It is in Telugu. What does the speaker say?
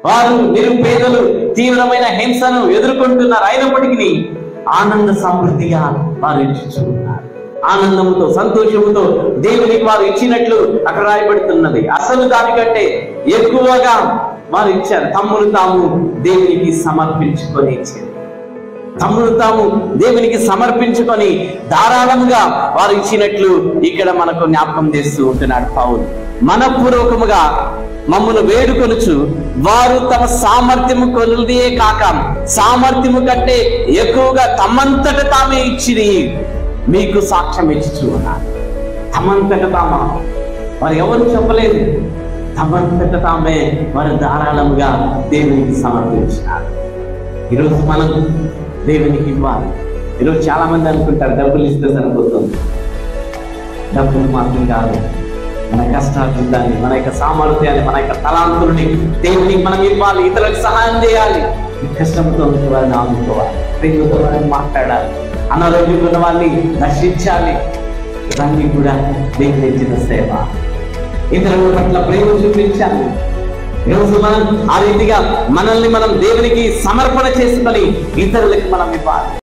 వారు నిరుపేదలు తీవ్రమైన హింసను ఎదుర్కొంటున్నారు అయినప్పటికీ ఆనంద సమృద్ధిగా వారు ఇచ్చుచున్నారు ఆనందంతో సంతోషముతో దేవునికి వారు ఇచ్చినట్లు అక్కడ రాయబడుతున్నది అసలు దానికంటే ఎక్కువగా వారు ఇచ్చారు తమ్మును తాము దేవునికి సమర్పించుకొని ఇచ్చారు తమ్మును తాము దేవునికి సమర్పించుకొని ధారాళముగా వారు ఇచ్చినట్లు ఇక్కడ మనకు జ్ఞాపకం చేస్తూ ఉంటున్నాడు పౌలు మనపూర్వకముగా మమ్మను వేడుకొనుచు వారు తమ సామర్థ్యము కొలిదే కాక సామర్థ్యము కంటే ఎక్కువగా తమంతట తామే ఇచ్చిరి మీకు సాక్ష్యం ఇచ్చుచు ఉన్నారు తమంతట తామ వారు ఎవరు చెప్పలేదు తమంతట తామే వారు ధారాళముగా దేవునికి సమర్పించినారు ఈరోజు మనం దేవునికి ఇవ్వాలి ఈరోజు చాలా మంది అనుకుంటారు డబ్బులు ఇస్తే సరిపోతుంది డబ్బులు మాత్రం కాదు మన కష్టార్జితాన్ని మన యొక్క సామర్థ్యాన్ని మన యొక్క తలాంతుల్ని దేవునికి మనం ఇవ్వాలి ఇతరులకు సహాయం చేయాలి ఈ కష్టంతో ఉన్న వారిని ఆదుకోవాలి ప్రేమతో వారిని మాట్లాడాలి అనారోగ్యంగా ఉన్న వాళ్ళని దర్శించాలి ఇవన్నీ కూడా దేవుని ఇచ్చిన సేవ ఇతరుల పట్ల ప్రేమ చూపించాలి ఈరోజు మనం ఆ రీతిగా మనల్ని మనం దేవునికి సమర్పణ చేసుకొని ఇతరులకు మనం ఇవ్వాలి